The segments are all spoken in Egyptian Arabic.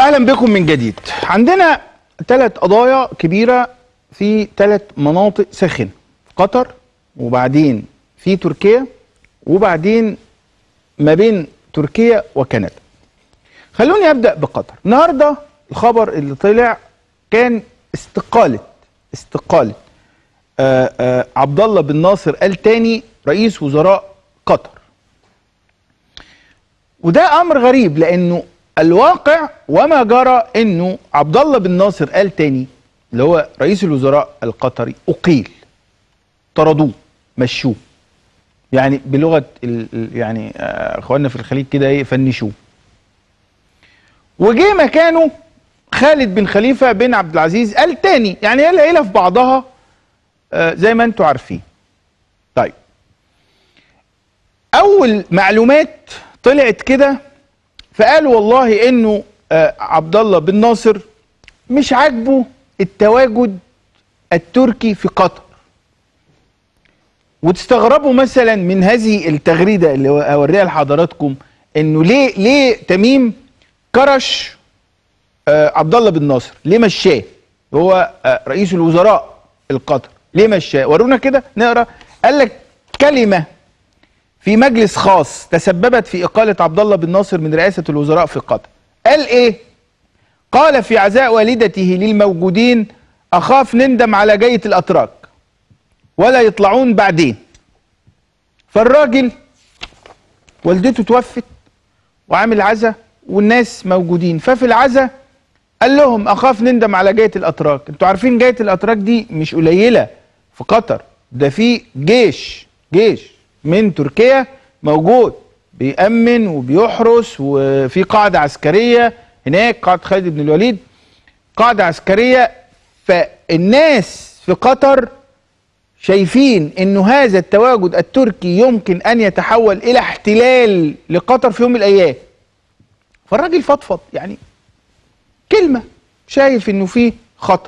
اهلا بكم من جديد عندنا ثلاث قضايا كبيره في ثلاث مناطق ساخنه قطر وبعدين في تركيا وبعدين ما بين تركيا وكندا خلوني ابدا بقطر النهارده الخبر اللي طلع كان استقاله استقاله آه آه عبد الله بن ناصر ال تاني رئيس وزراء قطر وده امر غريب لانه الواقع وما جرى انه عبد الله بن ناصر ال تاني اللي هو رئيس الوزراء القطري اقيل طردوه مشوه يعني بلغه ال ال- يعني آه، اخواننا في الخليج كده ايه فنشوه وجه مكانه خالد بن خليفه بن عبد العزيز ال تاني يعني هي العيله في بعضها آه، زي ما انتم عارفين طيب اول معلومات طلعت كده فقالوا والله انه آه، عبد الله بن ناصر مش عاجبه التواجد التركي في قطر وتستغربوا مثلا من هذه التغريده اللي اوريها لحضراتكم انه ليه ليه تميم كرش آه، عبد الله بن ناصر ليه مشاه هو آه، رئيس الوزراء القطر ليه مشاه ورونا كده نقرا قال لك كلمه في مجلس خاص تسببت في إقالة عبد الله بن ناصر من رئاسة الوزراء في قطر قال إيه؟ قال في عزاء والدته للموجودين أخاف نندم على جية الأتراك ولا يطلعون بعدين فالراجل والدته توفت وعامل عزا والناس موجودين ففي العزا قال لهم أخاف نندم على جية الأتراك انتوا عارفين جية الأتراك دي مش قليلة في قطر ده في جيش جيش من تركيا موجود بيأمن وبيحرس وفي قاعدة عسكرية هناك قاعدة خالد بن الوليد قاعدة عسكرية فالناس في قطر شايفين انه هذا التواجد التركي يمكن ان يتحول الى احتلال لقطر في يوم من الايام فالراجل فضفض يعني كلمة شايف انه في خطر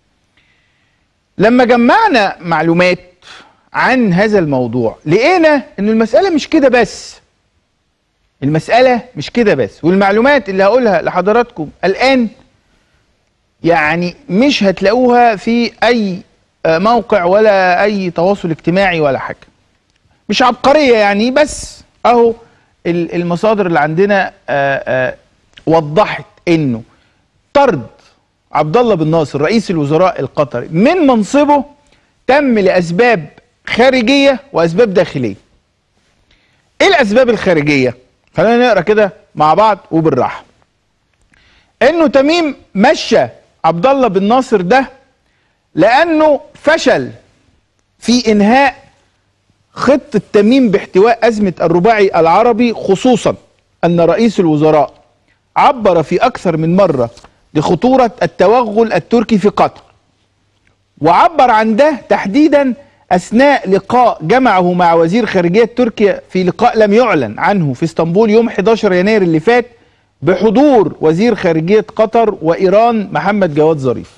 لما جمعنا معلومات عن هذا الموضوع لقينا ان المسألة مش كده بس المسألة مش كده بس والمعلومات اللي هقولها لحضراتكم الآن يعني مش هتلاقوها في أي آه، موقع ولا أي تواصل اجتماعي ولا حاجة مش عبقرية يعني بس أهو ال- المصادر اللي عندنا آه، آه، وضحت إنه طرد عبد الله بن ناصر رئيس الوزراء القطري من منصبه تم لاسباب خارجيه واسباب داخليه. ايه الاسباب الخارجيه؟ خلينا نقرا كده مع بعض وبالراحه. انه تميم مشى عبد الله بن ناصر ده لانه فشل في انهاء خطه تميم باحتواء ازمه الرباعي العربي خصوصا ان رئيس الوزراء عبر في اكثر من مره لخطوره التوغل التركي في قطر. وعبر عن ده تحديدا اثناء لقاء جمعه مع وزير خارجيه تركيا في لقاء لم يعلن عنه في اسطنبول يوم 11 يناير اللي فات بحضور وزير خارجيه قطر وايران محمد جواد ظريف.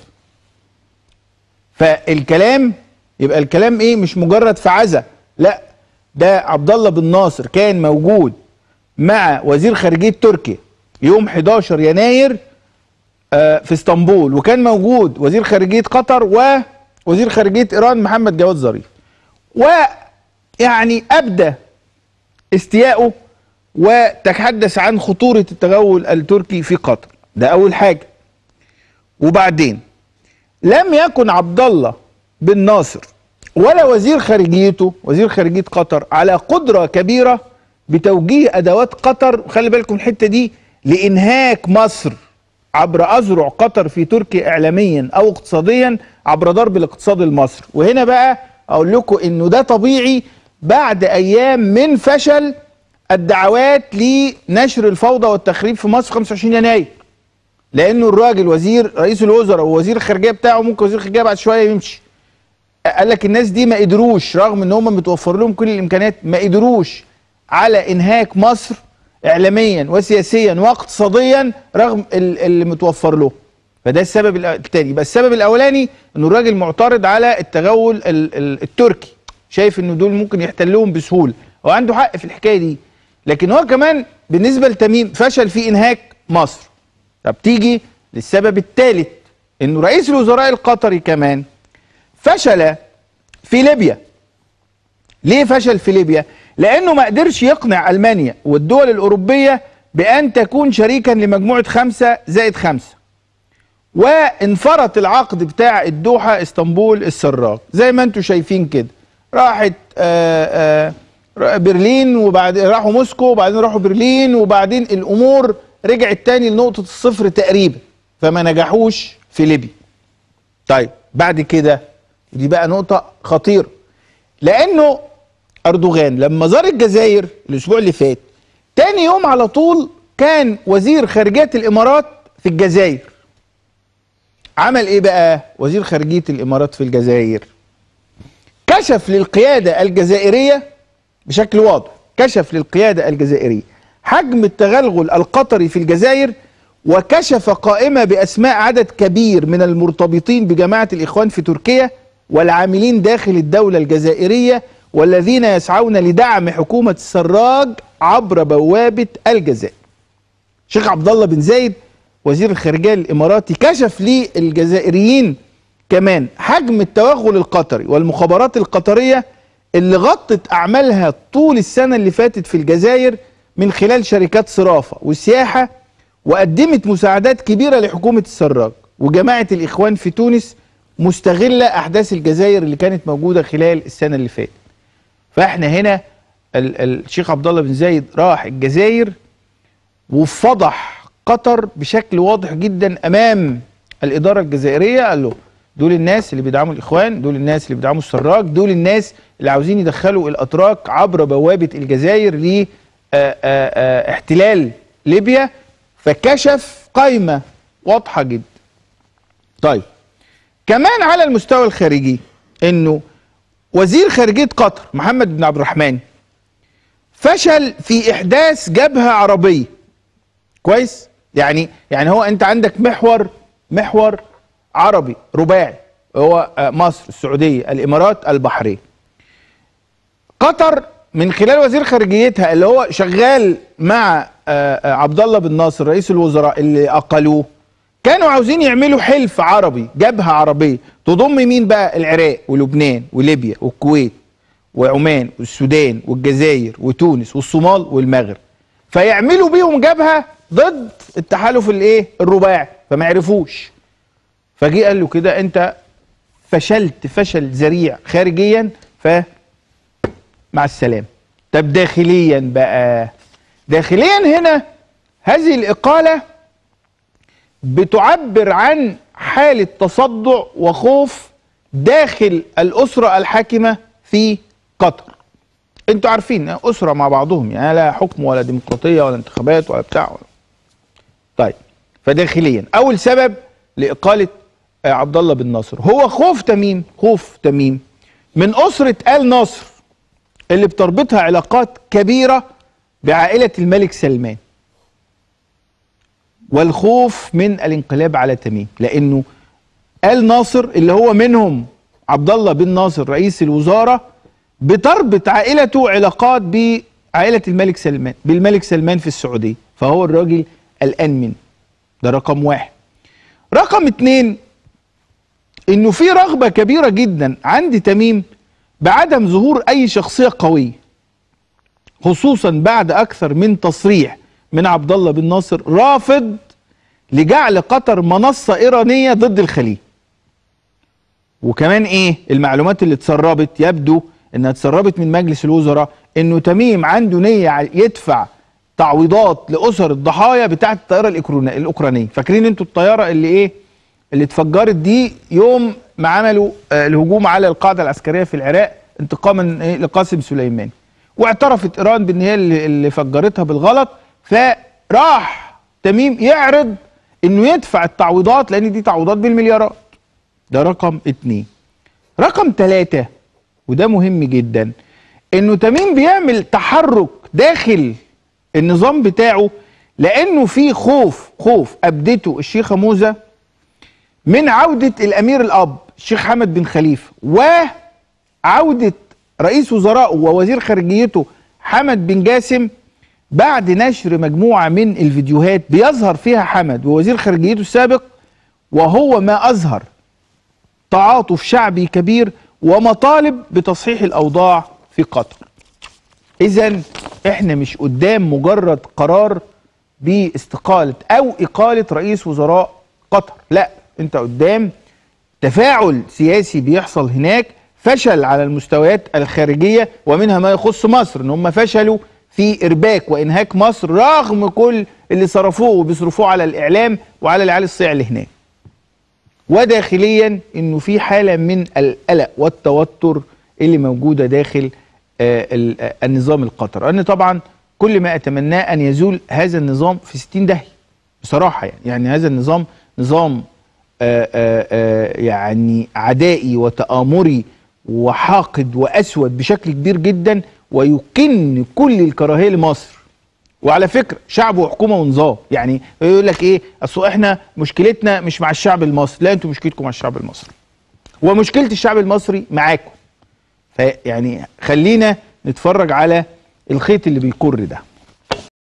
فالكلام يبقى الكلام ايه مش مجرد فعزه لا ده عبد الله بن ناصر كان موجود مع وزير خارجيه تركيا يوم 11 يناير آه، في اسطنبول وكان موجود وزير خارجيه قطر ووزير خارجيه ايران محمد جواد ظريف ويعني ابدى استيائه وتحدث عن خطوره التغول التركي في قطر ده اول حاجه وبعدين لم يكن عبد الله بن ناصر ولا وزير خارجيته وزير خارجيه قطر على قدره كبيره بتوجيه ادوات قطر خلي بالكم الحته دي لانهاك مصر عبر اذرع قطر في تركيا اعلاميا او اقتصاديا عبر ضرب الاقتصاد المصري وهنا بقى اقول لكم انه ده طبيعي بعد ايام من فشل الدعوات لنشر الفوضى والتخريب في مصر 25 يناير لانه الراجل وزير رئيس الوزراء ووزير الخارجيه بتاعه ممكن وزير الخارجيه بعد شويه يمشي قال لك الناس دي ما قدروش رغم ان هم متوفر لهم كل الامكانيات ما قدروش على انهاك مصر اعلاميا وسياسيا واقتصاديا رغم ال- اللي متوفر له فده السبب الأ- التاني يبقى السبب الاولاني انه الراجل معترض على التغول ال- ال- التركي شايف انه دول ممكن يحتلوهم بسهوله هو عنده حق في الحكايه دي لكن هو كمان بالنسبه لتميم فشل في انهاك مصر طب تيجي للسبب الثالث انه رئيس الوزراء القطري كمان فشل في ليبيا ليه فشل في ليبيا لانه ما قدرش يقنع المانيا والدول الاوروبيه بان تكون شريكا لمجموعه خمسه زائد خمسه وانفرط العقد بتاع الدوحه اسطنبول السراج زي ما انتم شايفين كده راحت آآ آآ برلين وبعد راحوا موسكو وبعدين راحوا برلين وبعدين الامور رجعت تاني لنقطه الصفر تقريبا فما نجحوش في ليبيا طيب بعد كده دي بقى نقطه خطيره لانه اردوغان لما زار الجزائر الاسبوع اللي فات تاني يوم على طول كان وزير خارجيه الامارات في الجزائر عمل ايه بقى وزير خارجيه الامارات في الجزائر كشف للقياده الجزائريه بشكل واضح كشف للقياده الجزائريه حجم التغلغل القطري في الجزائر وكشف قائمه باسماء عدد كبير من المرتبطين بجماعه الاخوان في تركيا والعاملين داخل الدوله الجزائريه والذين يسعون لدعم حكومه السراج عبر بوابه الجزائر. شيخ عبد الله بن زايد وزير الخارجيه الاماراتي كشف للجزائريين كمان حجم التوغل القطري والمخابرات القطريه اللي غطت اعمالها طول السنه اللي فاتت في الجزائر من خلال شركات صرافه وسياحه وقدمت مساعدات كبيره لحكومه السراج وجماعه الاخوان في تونس مستغله احداث الجزائر اللي كانت موجوده خلال السنه اللي فاتت. فاحنا هنا الشيخ عبد الله بن زايد راح الجزائر وفضح قطر بشكل واضح جدا امام الاداره الجزائريه قال له دول الناس اللي بيدعموا الاخوان دول الناس اللي بيدعموا السراج دول الناس اللي عاوزين يدخلوا الاتراك عبر بوابه الجزائر ل احتلال ليبيا فكشف قائمه واضحه جدا طيب كمان على المستوى الخارجي انه وزير خارجيه قطر محمد بن عبد الرحمن فشل في احداث جبهه عربيه كويس يعني يعني هو انت عندك محور محور عربي رباعي هو مصر السعوديه الامارات البحرين قطر من خلال وزير خارجيتها اللي هو شغال مع عبد الله بن ناصر رئيس الوزراء اللي اقلوه كانوا عاوزين يعملوا حلف عربي جبهه عربيه تضم مين بقى العراق ولبنان وليبيا والكويت وعمان والسودان والجزائر وتونس والصومال والمغرب فيعملوا بيهم جبهه ضد التحالف الايه الرباعي فما عرفوش فجي قال له كده انت فشلت فشل ذريع خارجيا ف مع السلامه طب داخليا بقى داخليا هنا هذه الاقاله بتعبر عن حاله تصدع وخوف داخل الاسره الحاكمه في قطر انتوا عارفين اسره مع بعضهم يعني لا حكم ولا ديمقراطيه ولا انتخابات ولا بتاع ولا. طيب فداخليا اول سبب لاقاله عبد الله بن ناصر هو خوف تميم خوف تميم من اسره ال ناصر اللي بتربطها علاقات كبيره بعائله الملك سلمان والخوف من الانقلاب على تميم لانه ال ناصر اللي هو منهم عبد الله بن ناصر رئيس الوزاره بتربط عائلته علاقات بعائله الملك سلمان بالملك سلمان في السعوديه فهو الراجل قلقان منه ده رقم واحد رقم اتنين انه في رغبه كبيره جدا عند تميم بعدم ظهور اي شخصيه قويه خصوصا بعد اكثر من تصريح من عبد الله بن ناصر رافض لجعل قطر منصه ايرانيه ضد الخليج وكمان ايه المعلومات اللي اتسربت يبدو انها اتسربت من مجلس الوزراء انه تميم عنده نيه يدفع تعويضات لاسر الضحايا بتاعه الطياره الاوكرانيه فاكرين انتوا الطياره اللي ايه اللي اتفجرت دي يوم ما عملوا آه الهجوم على القاعده العسكريه في العراق انتقاما إيه لقاسم سليماني واعترفت ايران بان هي اللي, اللي فجرتها بالغلط فراح تميم يعرض انه يدفع التعويضات لان دي تعويضات بالمليارات ده رقم اتنين رقم ثلاثة وده مهم جدا انه تميم بيعمل تحرك داخل النظام بتاعه لانه في خوف خوف ابدته الشيخه موزه من عوده الامير الاب الشيخ حمد بن خليفه وعوده رئيس وزرائه ووزير خارجيته حمد بن جاسم بعد نشر مجموعة من الفيديوهات بيظهر فيها حمد ووزير خارجيته السابق وهو ما أظهر تعاطف شعبي كبير ومطالب بتصحيح الأوضاع في قطر إذا إحنا مش قدام مجرد قرار باستقالة أو إقالة رئيس وزراء قطر لا أنت قدام تفاعل سياسي بيحصل هناك فشل على المستويات الخارجية ومنها ما يخص مصر ان هم فشلوا في ارباك وانهاك مصر رغم كل اللي صرفوه وبيصرفوه على الاعلام وعلى العيال الصيع اللي هناك وداخليا انه في حالة من القلق والتوتر اللي موجودة داخل آه، ال- آه، النظام القطري انا طبعا كل ما اتمناه ان يزول هذا النظام في 60 داهية بصراحة يعني يعني هذا النظام نظام آه، آه، آه، يعني عدائي وتآمري وحاقد وأسود بشكل كبير جدا ويكن كل الكراهية لمصر وعلى فكرة شعب وحكومة ونظام يعني يقول لك ايه اصل احنا مشكلتنا مش مع الشعب المصري لا انتوا مشكلتكم مع الشعب المصري ومشكلة الشعب المصري معاكم فيعني خلينا نتفرج على الخيط اللي بيكر ده